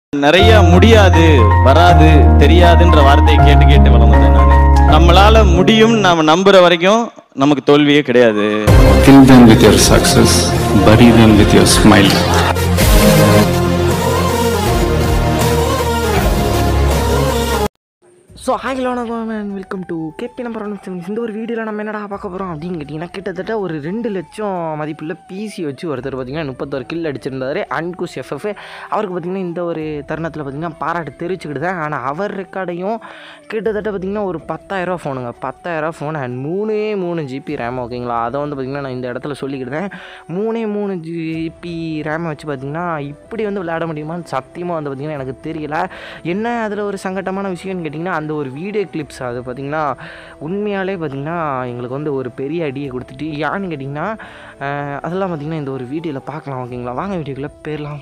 நிறைய முடியாது வராது தெரியாதுன்ற வார்த்தையை கேட்டு கேட்டு வளர்ந்தேன் நான் நம்மளால முடியும் நாம நம்புற வரைக்கும் நமக்கு தோல்வியே கிடையாது Kill them with your success, bury them with your smile. So hello வணக்கம் and welcome to KB number one இந்த ஒரு வீடியோவில் நம்ம என்னடா பார்க்க போகிறோம் அப்படின்னு கேட்டிங்கன்னா கிட்டத்தட்ட ஒரு ரெண்டு லட்சம் மதிப்புள்ள பிசி வச்சு ஒருத்தர் பார்த்திங்கன்னா முப்பத்தொரு கில் அடிச்சிருந்தாரு அன்குஷ் எஃப்எஃப் அவருக்கு பார்த்திங்கன்னா இந்த ஒரு தருணத்தில் பார்த்திங்கன்னா பாராட்டு தெரிவிச்சுக்கிட்டேன் ஆனால் அவர் ரெக்கார்டையும் கிட்டத்தட்ட பார்த்திங்கன்னா ஒரு பத்தாயிரரூவா ஃபோனுங்க பத்தாயிரரூவா ஃபோன் அண்ட் மூணே மூணு ஜிபி ரேம் ஓகேங்களா அதை வந்து பார்த்திங்கன்னா நான் இந்த இடத்துல சொல்லிக்கிட்டேன் மூணே மூணு ஜிபி ரேமை வச்சு பார்த்திங்கன்னா இப்படி வந்து விளையாட முடியுமான்னு சத்தியமாக வந்து பார்த்திங்கன்னா எனக்கு தெரியல என்ன அதில் ஒரு சங்கட்டமான விஷயம்னு கேட்டிங்கன்னா அந்த ஒரு வீடியோ கிளிப்ஸ் அது பார்த்திங்கன்னா உண்மையாலே பார்த்திங்கன்னா எங்களுக்கு வந்து ஒரு பெரிய அடியை கொடுத்துட்டு ஏன்னு கேட்டிங்கன்னா அஹ், அதெல்லாம் பார்த்திங்கன்னா இந்த ஒரு வீடியோவில் பார்க்கலாம் ஓகேங்களா வாங்க வீடியோக்குள்ளே போயிடலாம்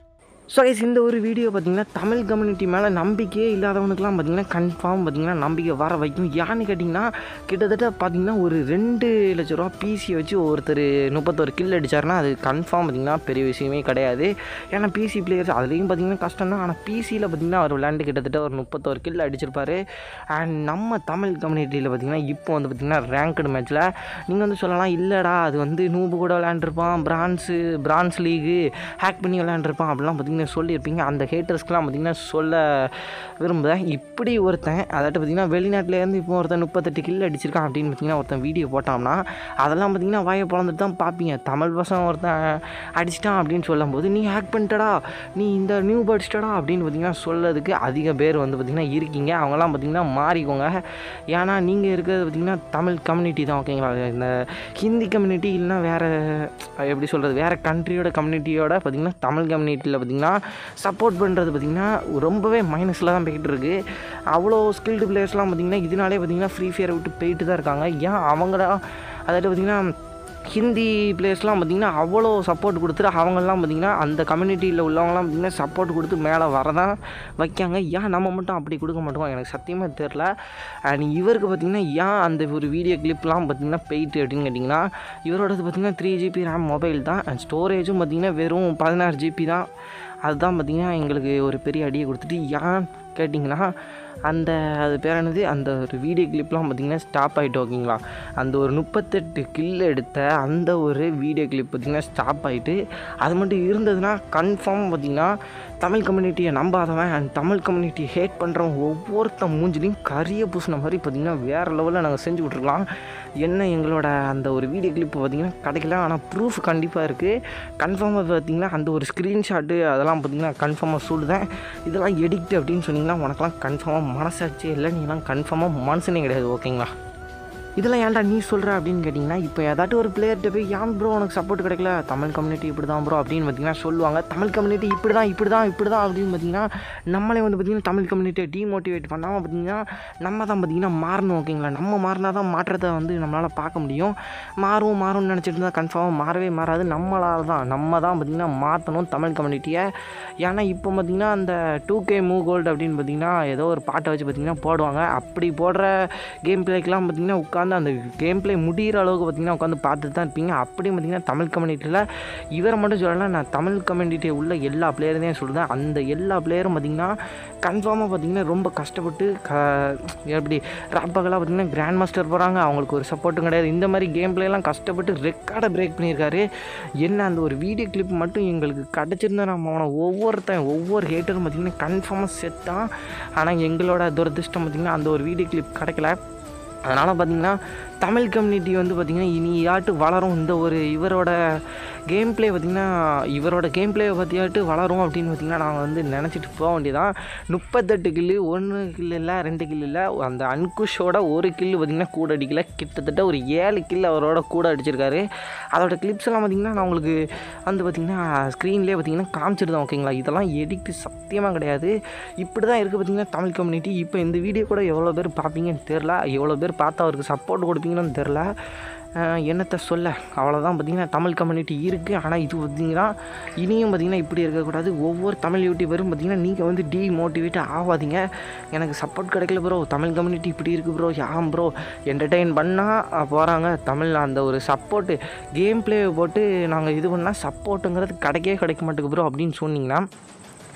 ஸோ கைஸ் இந்த ஒரு வீடியோ பார்த்திங்கன்னா தமிழ் கம்யூனிட்டி மேலே நம்பிக்கையே இல்லாதவனுக்குலாம் பார்த்திங்கன்னா கன்ஃபார்ம் பார்த்திங்கன்னா நம்பிக்கை வர வைக்கும் ஏன்னு கேட்டிங்கன்னா கிட்டத்தட்ட பார்த்திங்கன்னா ஒரு ரெண்டு லட்ச ரூபா பிசி வச்சு ஒருத்தர் முப்பத்தொரு கில் அடிச்சாருன்னா அது கன்ஃபார்ம் பார்த்திங்கன்னா பெரிய விஷயமே கிடையாது ஏன்னா பிசி பிளேயர்ஸ் அதுலேயும் பார்த்திங்கன்னா கஷ்டம் தான் ஆனால் பிசியில் பார்த்திங்கன்னா அவர் விளையாண்டு கிட்டத்தட்ட ஒரு முப்பத்தொரு கில் அடிச்சிருப்பாரு அண்ட் நம்ம தமிழ் கம்யூனிட்டியில் பார்த்திங்கன்னா இப்போ வந்து பார்த்திங்கன்னா ரேங்க்டு மேட்ச்சில் நீங்கள் வந்து சொல்லலாம் இல்லைடா அது வந்து நூபு கூட விளையாண்டுருப்பான் பிரான்ஸு பிரான்ஸ் லீகு ஹேக் பண்ணி விளையாண்டுருப்பான் அப்படிலாம் பார்த்திங்கன்னா சொல்லியிருப்பீங்க அந்த ஹேட்டர்ஸ்க்கெலாம் பார்த்திங்கன்னா சொல்ல விரும்புகிறேன் இப்படி ஒருத்தன் அதாட்டு பார்த்திங்கன்னா வெளிநாட்டிலேருந்து இப்போ ஒருத்தன் முப்பத்தெட்டு கில் அடிச்சிருக்கான் அப்படின்னு பார்த்திங்கன்னா ஒருத்தன் வீடியோ போட்டான்னா அதெல்லாம் பார்த்திங்கன்னா வாயை பிறந்துட்டு தான் பார்ப்பீங்க தமிழ் பசங்க ஒருத்தன் அடிச்சிட்டான் அப்படின்னு சொல்லும்போது நீ ஹேக் பண்ணிட்டடா நீ இந்த நியூ படிச்சிட்டடா அப்படின்னு பார்த்திங்கன்னா சொல்லதுக்கு அதிக பேர் வந்து பார்த்திங்கன்னா இருக்கீங்க அவங்கெல்லாம் பார்த்திங்கன்னா மாறிக்கோங்க ஏன்னா நீங்கள் இருக்கிறது பார்த்திங்கன்னா தமிழ் கம்யூனிட்டி தான் ஓகேங்களா இந்த ஹிந்தி கம்யூனிட்டி இல்லைன்னா வேறு எப்படி சொல்கிறது வேறு கண்ட்ரியோட கம்யூனிட்டியோட பார்த்திங்கன்னா தமிழ் கம்யூனிட்டியில் பார்த்திங்கன்னா சப்போர்ட் பண்ணுறது பார்த்திங்கன்னா ரொம்பவே மைனஸில் தான் போய்கிட்டு இருக்கு அவ்வளோ ஸ்கில்டு பிளேயர்ஸ்லாம் பார்த்திங்கன்னா இதனாலே பார்த்திங்கன்னா ஃப்ரீ ஃபயரை விட்டு போயிட்டு தான் இருக்காங்க ஏன் அவங்கள அதாவது பார்த்திங்கன்னா ஹிந்தி பிளேயர்ஸ்லாம் பார்த்திங்கன்னா அவ்வளோ சப்போர்ட் கொடுத்துட்டு அவங்கெல்லாம் பார்த்திங்கன்னா அந்த கம்யூனிட்டியில் உள்ளவங்கலாம் பார்த்திங்கன்னா சப்போர்ட் கொடுத்து மேலே வரதான் வைக்காங்க ஏன் நம்ம மட்டும் அப்படி கொடுக்க மாட்டோம் எனக்கு சத்தியமாக தெரில அண்ட் இவருக்கு பார்த்திங்கன்னா ஏன் அந்த ஒரு வீடியோ கிளிப்லாம் பார்த்திங்கன்னா போயிட்டு அப்படின்னு கேட்டிங்கன்னா இவரோடது பார்த்திங்கன்னா த்ரீ ஜிபி ரேம் மொபைல் தான் அண்ட் ஸ்டோரேஜும் பார்த்திங்கன்னா வெறும் பதினாறு ஜிபி தான் அதுதான் பார்த்திங்கன்னா எங்களுக்கு ஒரு பெரிய அடியை கொடுத்துட்டு ஏன் கேட்டிங்கன்னா அந்த அது பேர் என்னது அந்த ஒரு வீடியோ கிளிப்லாம் பார்த்திங்கன்னா ஸ்டாப் ஆகிட்டு ஓகேங்களா அந்த ஒரு முப்பத்தெட்டு கில் எடுத்த அந்த ஒரு வீடியோ கிளிப் பார்த்திங்கன்னா ஸ்டாப் ஆகிட்டு அது மட்டும் இருந்ததுன்னா கன்ஃபார்ம் பார்த்திங்கன்னா தமிழ் கம்யூனிட்டியை நம்பாதவன் அண்ட் தமிழ் கம்யூனிட்டி ஹேட் பண்ணுறவன் ஒவ்வொருத்தன் மூஞ்சிலையும் கரிய பூசின மாதிரி பார்த்திங்கன்னா வேறு லெவலில் நாங்கள் செஞ்சு விட்ருக்கலாம் என்ன எங்களோட அந்த ஒரு வீடியோ கிளிப் பார்த்திங்கன்னா கிடைக்கல ஆனால் ப்ரூஃப் கண்டிப்பாக இருக்குது கன்ஃபார்மாக பார்த்திங்கன்னா அந்த ஒரு ஸ்க்ரீன்ஷாட்டு அதெல்லாம் பார்த்திங்கன்னா கன்ஃபார்மாக சொல்லுதேன் இதெல்லாம் எடிக்ட் அப்படின்னு சொன்னீங்கன்னா உனக்கெல்லாம் கன்ஃபார்மாக மனசாட்சியே இல்லை நீலாம் கன்ஃபார்மாக மனசுனே கிடையாது ஓகேங்களா இதெல்லாம் ஏன்டா நீ சொல்கிற அப்படின்னு கேட்டிங்கன்னா இப்போ ஏதாட்டும் ஒரு பிளேயர்கிட்ட போய் ஏன் ப்ரோ உனக்கு சப்போர்ட் கிடைக்கல தமிழ் கம்யூனிட்டி இப்படி தான் ப்ரோ அப்படின்னு பார்த்தீங்கன்னா சொல்லுவாங்க தமிழ் கம்யூனிட்டி இப்படி தான் இப்படி தான் இப்படி தான் அப்படின்னு பார்த்தீங்கன்னா நம்மளே வந்து பார்த்திங்கன்னா தமிழ் கம்யூனிட்டியை டீமோட்டிவேட் பண்ணாமல் பார்த்தீங்கன்னா நம்ம தான் பார்த்திங்கன்னா மாறணும் ஓகேங்களா நம்ம மாறினா தான் மாற்றத்தை வந்து நம்மளால் பார்க்க முடியும் மாறும் மாறும்னு நினச்சிட்டு இருந்தால் கன்ஃபார்மாக மாறவே மாறாது நம்மளால் தான் நம்ம தான் பார்த்திங்கன்னா மாற்றணும் தமிழ் கம்யூனிட்டியை ஏன்னா இப்போ பார்த்திங்கன்னா அந்த டூ கே மூவ் கோல்டு அப்படின்னு பார்த்திங்கன்னா ஏதோ ஒரு பாட்டை வச்சு பார்த்திங்கன்னா போடுவாங்க அப்படி போடுற கேம் பிளேக்கெலாம் பார்த்திங்கன்னா உட்காந்து அந்த கேம் பிளே முடிகிற அளவுக்கு பார்த்திங்கன்னா உட்காந்து பார்த்துட்டு தான் இருப்பீங்க அப்படியும் பார்த்திங்கன்னா தமிழ் கம்யூனிட்டியில் இவரை மட்டும் சொல்லலை நான் தமிழ் கம்யூனிட்டி உள்ள எல்லா பிளேயரையும் சொல்கிறேன் அந்த எல்லா பிளேயரும் பார்த்திங்கன்னா கன்ஃபார்மாக பார்த்திங்கன்னா ரொம்ப கஷ்டப்பட்டு க எப்படி ராப்பகலாக பார்த்திங்கன்னா கிராண்ட் மாஸ்டர் போகிறாங்க அவங்களுக்கு ஒரு சப்போர்ட்டும் கிடையாது இந்த மாதிரி கேம் பிளேலாம் கஷ்டப்பட்டு ரெக்கார்டை பிரேக் பண்ணியிருக்காரு என்ன அந்த ஒரு வீடியோ கிளிப் மட்டும் எங்களுக்கு கிடச்சிருந்தா நம்ம அவனை ஒவ்வொருத்தன் ஒவ்வொரு ஹேட்டரும் பார்த்திங்கன்னா கன்ஃபார்மாக செத்தான் ஆனால் எங்களோட துரதிர்ஷ்டம் பார்த்திங்கன்னா அந்த ஒரு வீடியோ கிளிப் கிடைக்கல அதனால் பார்த்திங்கன்னா தமிழ் கம்யூனிட்டி வந்து பார்த்திங்கன்னா இனியாட்டு வளரும் இந்த ஒரு இவரோட கேம் ப்ளே பார்த்திங்கன்னா இவரோட கேம் ப்ளேவை பற்றியாட்டு வளரும் அப்படின்னு பார்த்திங்கன்னா நாங்கள் வந்து நினச்சிட்டு போக வேண்டியதான் முப்பத்தெட்டு கில்லு ஒன்று கில்லு இல்லை ரெண்டு கில்லு இல்லை அந்த அன்குஷோட ஒரு கில்லு பார்த்திங்கன்னா கூட அடிக்கல கிட்டத்தட்ட ஒரு ஏழு கில் அவரோட கூட அடிச்சிருக்காரு அதோட கிளிப்ஸ் எல்லாம் பார்த்திங்கன்னா நான் உங்களுக்கு வந்து பார்த்திங்கன்னா ஸ்க்ரீன்லேயே பார்த்திங்கன்னா காமிச்சிருந்தேன் ஓகேங்களா இதெல்லாம் எடிக்ட் சத்தியமாக கிடையாது இப்படி தான் இருக்குது பார்த்திங்கன்னா தமிழ் கம்யூனிட்டி இப்போ இந்த வீடியோ கூட எவ்வளோ பேர் பார்ப்பீங்கன்னு தெரில எவ்வளோ பேர் பார்த்து அவருக்கு சப்போர்ட் கொடுப்பீங்கன்னு தெரில அஹ் என்னத்தை சொல்ல அவ்வளோதான் பார்த்திங்கன்னா தமிழ் கம்யூனிட்டி இருக்குது ஆனால் இது பார்த்திங்கன்னா இனியும் பார்த்திங்கன்னா இப்படி இருக்கக்கூடாது ஒவ்வொரு தமிழ் யூடியூபரும் பார்த்திங்கன்னா நீங்கள் வந்து டிமோட்டிவேட் ஆகாதீங்க எனக்கு சப்போர்ட் கிடைக்கல ப்ரோ தமிழ் கம்யூனிட்டி இப்படி இருக்குது ப்ரோ யாம் ப்ரோ என்டர்டெயின் பண்ணால் போகிறாங்க தமிழ் அந்த ஒரு சப்போர்ட்டு கேம் பிளேவை போட்டு நாங்கள் இது பண்ணால் சப்போர்ட்டுங்கிறது கிடைக்கவே கிடைக்க மாட்டேங்குது ப்ரோ அப்படின்னு சொன்னீங்கன்னா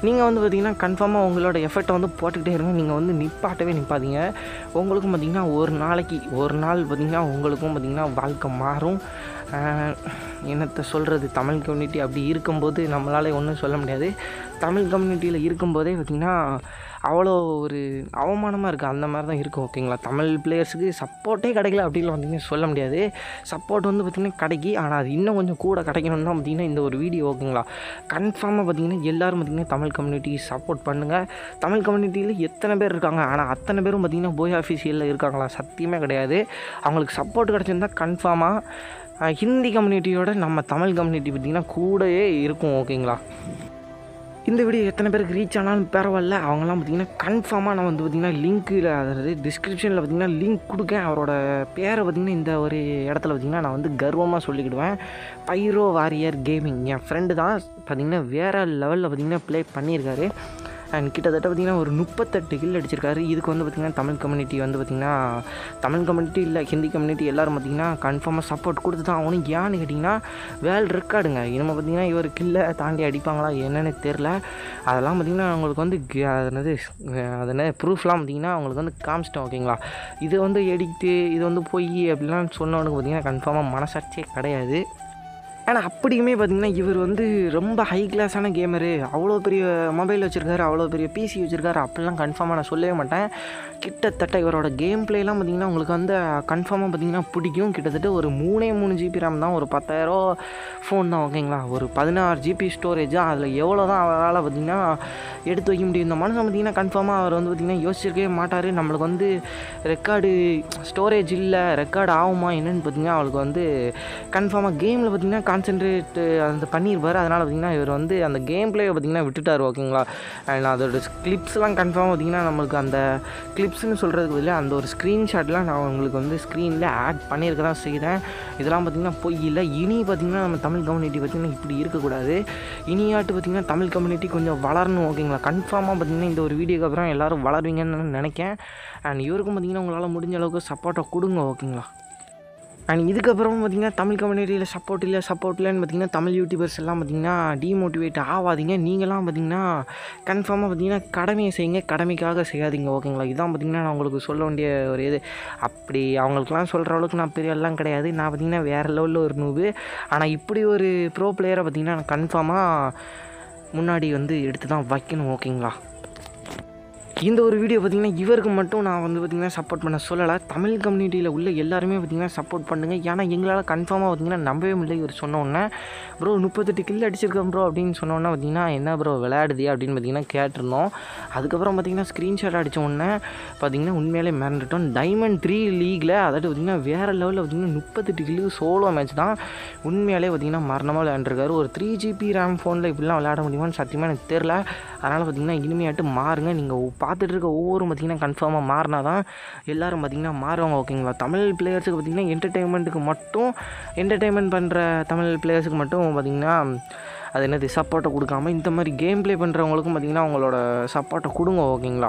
நீங்கள் வந்து பார்த்தீங்கன்னா கன்ஃபார்மாக உங்களோட எஃபர்ட்டை வந்து போட்டுக்கிட்டே இருங்க நீங்கள் வந்து நிப்பாட்டவே நிப்பாதீங்க உங்களுக்கும் பார்த்தீங்கன்னா ஒரு நாளைக்கு ஒரு நாள் பார்த்தீங்கன்னா உங்களுக்கும் பார்த்தீங்கன்னா வாழ்க்கை மாறும் ஆஹ் என்னத்தை சொல்கிறது தமிழ் கம்யூனிட்டி அப்படி இருக்கும்போது நம்மளால் ஒன்றும் சொல்ல முடியாது தமிழ் கம்யூனிட்டியில் இருக்கும்போதே பார்த்திங்கன்னா அவ்வளோ ஒரு அவமானமாக இருக்குது அந்த மாதிரி தான் இருக்கும் ஓகேங்களா தமிழ் பிளேயர்ஸுக்கு சப்போர்ட்டே கிடைக்கல அப்படின்னு பார்த்தீங்கன்னா சொல்ல முடியாது சப்போர்ட் வந்து பார்த்திங்கன்னா கிடைக்கி ஆனால் அது இன்னும் கொஞ்சம் கூட கிடைக்கணும்னு தான் பார்த்திங்கன்னா இந்த ஒரு வீடியோ ஓகேங்களா கன்ஃபார்மாக பார்த்திங்கன்னா எல்லோரும் பார்த்திங்கன்னா தமிழ் கம்யூனிட்டி சப்போர்ட் பண்ணுங்கள் தமிழ் கம்யூனிட்டியில் எத்தனை பேர் இருக்காங்க ஆனால் அத்தனை பேரும் பார்த்திங்கன்னா போய் ஆஃபீஸியலில் இருக்காங்களா சத்தியமே கிடையாது அவங்களுக்கு சப்போர்ட் கிடச்சிருந்தா கன்ஃபார்மாக ஹிந்தி கம்யூனிட்டியோட நம்ம தமிழ் கம்யூனிட்டி பார்த்திங்கன்னா கூடவே இருக்கும் ஓகேங்களா இந்த வீடியோ எத்தனை பேருக்கு ரீச் ஆனாலும் பரவாயில்ல அவங்களாம் பார்த்தீங்கன்னா கன்ஃபார்மாக நான் வந்து பார்த்தீங்கன்னா லிங்க்கில் அதாவது டிஸ்கிரிப்ஷனில் பார்த்தீங்கன்னா லிங்க் கொடுக்கேன் அவரோட பேரை பார்த்தீங்கன்னா இந்த ஒரு இடத்துல பார்த்தீங்கன்னா நான் வந்து கர்வமாக சொல்லிக்கிடுவேன் பைரோ வாரியர் கேமிங் என் ஃப்ரெண்டு தான் பார்த்தீங்கன்னா வேறு லெவலில் பார்த்தீங்கன்னா ப்ளே பண்ணியிருக்காரு அண்ட் கிட்டத்தட்ட பார்த்திங்கன்னா ஒரு முப்பத்தெட்டு கில் அடிச்சிருக்காரு இதுக்கு வந்து பார்த்திங்கன்னா தமிழ் கம்யூனிட்டி வந்து பார்த்திங்கன்னா தமிழ் கம்யூனிட்டி இல்லை ஹிந்தி கம்யூனிட்டி எல்லோரும் பார்த்திங்கன்னா கன்ஃபார்மாக சப்போர்ட் கொடுத்து தான் அவனும் ஏன்னு கேட்டிங்கன்னா வேர்ல்டு ரெக்கார்டுங்க இனிமேல் பார்த்திங்கன்னா இவர் கில்லை தாண்டி அடிப்பாங்களா என்னன்னு தெரில அதெல்லாம் பார்த்திங்கன்னா அவங்களுக்கு வந்து க- அது என்னது அஹ் அது என்ன ப்ரூஃப்லாம் பார்த்திங்கன்னா அவங்களுக்கு வந்து காமிச்சிட்டோம் ஓகேங்களா இது வந்து எடிக்ட்டு இது வந்து பொய் அப்படிலாம் சொன்னவனுக்கு பார்த்திங்கன்னா கன்ஃபார்மாக மனசாட்சியே கிடையாது ஆனால் அப்படியுமே பார்த்தீங்கன்னா இவர் வந்து ரொம்ப ஹை கிளாஸான கேமரு அவ்வளோ பெரிய மொபைல் வச்சுருக்காரு அவ்வளோ பெரிய பிசி வச்சுருக்காரு அப்படிலாம் கன்ஃபார்மாக நான் சொல்லவே மாட்டேன் கிட்டத்தட்ட இவரோட கேம் பிளேலாம் பார்த்தீங்கன்னா உங்களுக்கு வந்து கன்ஃபார்மாக பார்த்தீங்கன்னா பிடிக்கும் கிட்டத்தட்ட ஒரு மூணே மூணு ஜிபி ரேம் தான் ஒரு பத்தாயிரம் ஃபோன் தான் ஓகேங்களா ஒரு பதினாறு ஜிபி ஸ்டோரேஜ் அதில் எவ்வளோ தான் அவரால் பார்த்தீங்கன்னா எடுத்து வைக்க முடியும் இந்த மனுஷன் பார்த்தீங்கன்னா கன்ஃபார்மாக அவர் வந்து பார்த்திங்கன்னா யோசிச்சிருக்கவே மாட்டார் நம்மளுக்கு வந்து ரெக்கார்டு ஸ்டோரேஜ் இல்லை ரெக்கார்டு ஆகுமா என்னன்னு பார்த்தீங்கன்னா அவளுக்கு வந்து கன்ஃபார்மாக கேமில் பார்த்தீங்கன்னா கான்சென்ட்ரேட் அந்த பண்ணியிருப்பார் அதனால் பார்த்தீங்கன்னா இவர் வந்து அந்த கேம் பிளேயை பார்த்தீங்கன்னா விட்டுட்டார் ஓகேங்களா அண்ட் அதோட கிளிப்ஸ்லாம் கன்ஃபார்மாக பார்த்தீங்கன்னா நம்மளுக்கு அந்த கிளிப்ஸ்னு சொல்கிறதுக்கு பதிலாக அந்த ஒரு ஸ்க்ரீன்ஷாட்லாம் நான் உங்களுக்கு வந்து ஸ்க்ரீனில் ஆட் பண்ணியிருக்க தான் செய்கிறேன் இதெல்லாம் பார்த்தீங்கன்னா பொய் இல்லை இனி பார்த்தீங்கன்னா நம்ம தமிழ் கம்யூனிட்டி பார்த்தீங்கன்னா இப்படி இருக்கக்கூடாது இனியாட்டு பார்த்தீங்கன்னா தமிழ் கம்யூனிட்டி கொஞ்சம் வளரணும் ஓகேங்களா கன்ஃபார்மாக பார்த்தீங்கன்னா இந்த ஒரு வீடியோக்கு அப்புறம் எல்லோரும் வளருவீங்கன்னு நான் நினைக்கிறேன் அண்ட் இவருக்கும் பார்த்தீங்கன்னா உங்களால் முடிஞ்ச அளவுக்கு சப்போர்ட்டை கொடுங்க ஓகேங்களா அண்ட் இதுக்கப்புறம் பார்த்தீங்கன்னா தமிழ் கம்யூனிட்டியில் சப்போர்ட் இல்லை சப்போர்ட் இல்லைன்னு பார்த்தீங்கன்னா தமிழ் யூடியூபர்ஸ் எல்லாம் பார்த்தீங்கன்னா டிமோட்டிவேட் ஆகாதீங்க நீங்களாம் பார்த்தீங்கன்னா கன்ஃபார்மாக பார்த்தீங்கன்னா கடமையை செய்யுங்க கடமைக்காக செய்யாதீங்க ஓகேங்களா இதான் பார்த்தீங்கன்னா நான் உங்களுக்கு சொல்ல வேண்டிய ஒரு இது அப்படி அவங்களுக்குலாம் சொல்கிற அளவுக்கு நான் பெரிய எல்லாம் கிடையாது நான் பார்த்தீங்கன்னா வேறு லெவலில் ஒரு நூவு ஆனால் இப்படி ஒரு ப்ரோ பிளேயரை பார்த்தீங்கன்னா நான் கன்ஃபார்மாக முன்னாடி வந்து எடுத்து தான் வைக்கணும் ஓகேங்களா இந்த ஒரு வீடியோ பார்த்திங்கன்னா இவருக்கு மட்டும் நான் வந்து பார்த்திங்கன்னா சப்போர்ட் பண்ண சொல்லலை தமிழ் கம்யூனிட்டியில் உள்ள எல்லாருமே பார்த்திங்கன்னா சப்போர்ட் பண்ணுங்கள் ஏன்னா எங்களால் கன்ஃபார்மாக பார்த்திங்கன்னா நம்பவே முடியல இவர் சொன்ன உடனே ப்ரோ முப்பத்தெட்டு கில் அடிச்சிருக்கேன் ப்ரோ அப்படின்னு சொன்ன உடனே பார்த்திங்கன்னா என்ன ப்ரோ விளையாடுது அப்படின்னு பார்த்திங்கன்னா கேட்டிருந்தோம் அதுக்கப்புறம் பார்த்திங்கன்னா ஸ்க்ரீன்ஷாட் அடித்த உடனே பார்த்திங்கன்னா உண்மையிலே மிரண்டுட்டோம் டைமண்ட் த்ரீ லீகில் அதாவது பார்த்திங்கன்னா வேறு லெவலில் பார்த்திங்கன்னா முப்பத்தெட்டு கில்லு சோலோ மேட்ச் தான் உண்மையாலே பார்த்திங்கன்னா மரணமாக விளையாண்டுருக்காரு ஒரு த்ரீ ஜிபி ரேம் ஃபோனில் இப்படிலாம் விளையாட முடியுமான்னு சத்தியமாக எனக்கு தெரில அதனால் பார்த்திங்கன்னா இனிமையாட்டு மாறுங்க நீங்கள் பார்த்துட்டு இருக்க ஒவ்வொரு பார்த்திங்கன்னா கன்ஃபார்மாக மாறினா தான் எல்லோரும் பார்த்திங்கன்னா மாறுவாங்க ஓகேங்களா தமிழ் பிளேயர்ஸுக்கு பார்த்திங்கன்னா என்டர்டெயின்மெண்ட்டுக்கு மட்டும் என்டர்டெயின்மெண்ட் பண்ணுற தமிழ் பிளேயர்ஸுக்கு மட்டும் பார்த்திங்கன்னா அது என்னது சப்போர்ட்டை கொடுக்காம இந்த மாதிரி கேம் ப்ளே பண்ணுறவங்களுக்கும் பார்த்திங்கன்னா அவங்களோட சப்போர்ட்டை கொடுங்க ஓகேங்களா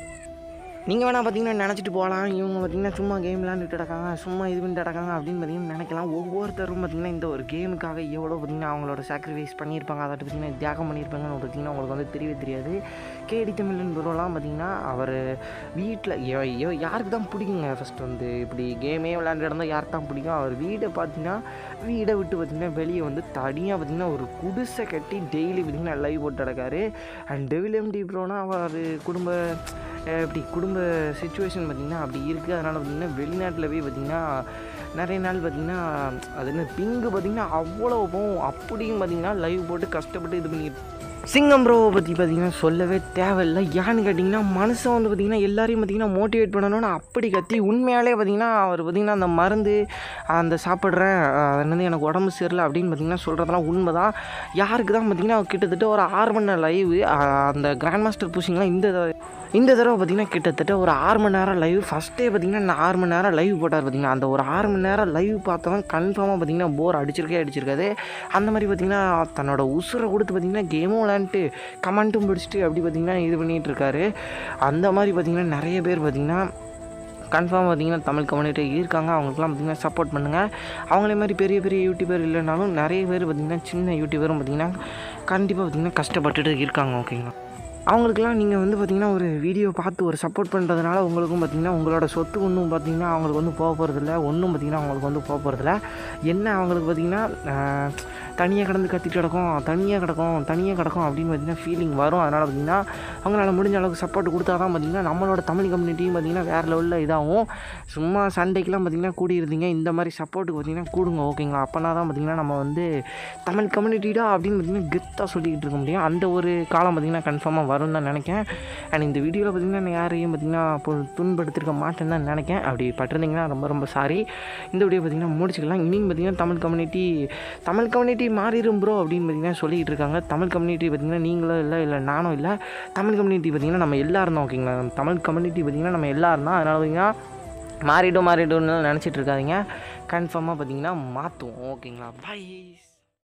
நீங்கள் வேணால் பார்த்தீங்கன்னா நினச்சிட்டு போகலாம் இவங்க பார்த்தீங்கன்னா சும்மா கேம் விளாண்டுட்டு கிடக்காங்க சும்மா இது பண்ணிட்டு கிடக்காங்க அப்படின்னு பார்த்தீங்கன்னா நினைக்கலாம் ஒவ்வொருத்தரும் பார்த்தீங்கன்னா இந்த ஒரு கேமுக்காக எவ்வளோ பார்த்தீங்கன்னா அவங்களோட சாக்ரிஃபைஸ் பண்ணியிருப்பாங்க அதை பார்த்தீங்கன்னா தியாகம் பண்ணியிருப்பாங்கன்னு பார்த்தீங்கன்னா உங்களுக்கு வந்து தெரியவே தெரியாது கேடி தமிழன் ப்ரோலாம் பார்த்தீங்கன்னா அவர் வீட்டில் யாருக்கு தான் பிடிக்குங்க ஃபஸ்ட் வந்து இப்படி கேமே விளையாண்டு இருந்தால் யாருக்கு தான் பிடிக்கும் அவர் வீடை பார்த்தீங்கன்னா வீடை விட்டு பார்த்தீங்கன்னா வெளியே வந்து தனியாக பார்த்தீங்கன்னா ஒரு குடிசை கட்டி டெய்லி பார்த்தீங்கன்னா லைவ் போட்டு கிடக்காரு அண்ட் டெவில் எம்டி ப்ரோனா அவர் குடும்ப அஹ் இப்படி குடும்ப சுச்சுவேஷன் பார்த்திங்கன்னா அப்படி இருக்குது அதனால் பார்த்திங்கன்னா வெளிநாட்டில் போய் பார்த்திங்கன்னா நிறைய நாள் பார்த்திங்கன்னா அது என்ன பிங்கு பார்த்திங்கன்னா அவ்வளோ போகும் அப்படியும் பார்த்திங்கன்னா லைவ் போட்டு கஷ்டப்பட்டு இது பண்ணிட்டு சிங்கம் ப்ரோவை பற்றி பார்த்தீங்கன்னா சொல்லவே தேவையில்லை ஏன்னு கேட்டிங்கன்னா மனுஷன் வந்து பார்த்திங்கன்னா எல்லாரையும் பார்த்திங்கன்னா மோட்டிவேட் பண்ணணும்னு அப்படி கத்தி உண்மையாலே பார்த்திங்கன்னா அவர் பார்த்திங்கன்னா அந்த மருந்து அந்த சாப்பிட்றேன் அது என்னது எனக்கு உடம்பு சரியில்லை அப்படின்னு பார்த்திங்கன்னா சொல்கிறதெல்லாம் உண்மை தான் யாருக்கு தான் பார்த்திங்கன்னா கிட்டத்தட்ட ஒரு ஆறு மணி நேரம் லைவ் அந்த கிராண்ட் மாஸ்டர் புஷிங்லாம் இந்த தடவை- இந்த தடவை பார்த்திங்கன்னா கிட்டத்தட்ட ஒரு ஆறு மணி நேரம் லைவ் ஃபஸ்ட்டே பார்த்திங்கன்னா நான் ஆறு மணி நேரம் லைவ் போட்டார் பார்த்திங்கன்னா அந்த ஒரு ஆறு மணி நேரம் லைவ் பார்த்தவன் கன்ஃபார்மாக பார்த்திங்கன்னா போர் அடிச்சிருக்கே அடிச்சிருக்காது அந்த மாதிரி பார்த்திங்கன்னா தன்னோட உசுரை கொடுத்து பார்த்திங்கன்னா கேமும் விளாண்டுட்டு கமெண்ட்டும் பிடிச்சிட்டு அப்படி பார்த்திங்கன்னா இது பண்ணிகிட்டு இருக்காரு அந்த மாதிரி பார்த்திங்கன்னா நிறைய பேர் பார்த்திங்கன்னா கன்ஃபார்ம் பார்த்தீங்கன்னா தமிழ் கம்யூனிட்டி இருக்காங்க அவங்களுக்குலாம் பார்த்தீங்கன்னா சப்போர்ட் பண்ணுங்கள் அவங்களே மாதிரி பெரிய பெரிய யூடியூபர் இல்லைனாலும் நிறைய பேர் பார்த்தீங்கன்னா சின்ன யூடியூபரும் பார்த்தீங்கன்னா கண்டிப்பாக பார்த்தீங்கன்னா கஷ்டப்பட்டுட்டு இருக்காங்க ஓகேங்களா அவங்களுக்குலாம் நீங்கள் வந்து பார்த்தீங்கன்னா ஒரு வீடியோ பார்த்து ஒரு சப்போர்ட் பண்ணுறதுனால உங்களுக்கும் பார்த்தீங்கன்னா உங்களோட சொத்து ஒன்றும் பார்த்தீங்கன்னா அவங்களுக்கு வந்து போக போகிறதில்ல ஒன்றும் பார்த்தீங்கன்னா அவங்களுக்கு வந்து போக போகிறதில்ல என்ன அவங்களுக்கு பார்த்தீங்கன்னா தனியாக கிடந்து கத்திட்டு கிடக்கும் தனியாக கிடக்கும் தனியாக கிடக்கும் அப்படின்னு பார்த்தீங்கன்னா ஃபீலிங் வரும் அதனால் பார்த்தீங்கன்னா அவங்களால முடிஞ்ச அளவுக்கு சப்போர்ட் கொடுத்தா தான் பார்த்தீங்கன்னா நம்மளோட தமிழ் கம்யூனிட்டியும் பார்த்தீங்கன்னா வேறு லெவலில் இதாகும் சும்மா சண்டைக்கெலாம் பார்த்தீங்கன்னா கூடியிருந்தீங்க இந்த மாதிரி சப்போர்ட்டுக்கு பார்த்தீங்கன்னா கூடுங்க ஓகேங்களா அப்போனா தான் பார்த்தீங்கன்னா நம்ம வந்து தமிழ் கம்யூனிட்டிடா அப்படின்னு பார்த்தீங்கன்னா கெத்தாக சொல்லிக்கிட்டு இருக்க முடியும் அந்த ஒரு காலம் பார்த்தீங்கன்னா கன்ஃபார்மாக வரும்னு தான் நினைக்கிறேன் அண்ட் இந்த வீடியோவில் பார்த்தீங்கன்னா நான் யாரையும் பார்த்தீங்கன்னா இப்போ துன்படுத்திருக்க மாட்டேன்னு தான் நினைக்கிறேன் அப்படி பட்டிருந்தீங்கன்னா ரொம்ப ரொம்ப சாரி இந்த வீடியோ பார்த்தீங்கன்னா முடிச்சுக்கலாம் இனியும் பார்த்தீங்கன்னா தமிழ் கம்யூனிட்டி தமிழ் கம்யூனிட்டி மாறிடும் ப்ரோ அப்படின்னு பார்த்தீங்கன்னா சொல்லிக்கிட்டு இருக்காங்க தமிழ் கம்யூனிட்டி பார்த்தீங்கன்னா நீங்களும் இல்லை இல்லை நானும் இல்லை தமிழ் கம்யூனிட்டி பார்த்தீங்கன்னா நம்ம எல்லாரும் தான் ஓகேங்களா தமிழ் கம்யூனிட்டி பார்த்தீங்கன்னா நம்ம எல்லாரும் தான் அதனால் பார்த்தீங்கன்னா மாறிடும் மாறிடும்னு நினச்சிட்டு இருக்காதீங்க கன்ஃபார்மாக பார்த்தீங்கன்னா மாற்றுவோம் ஓகேங்களா பாய்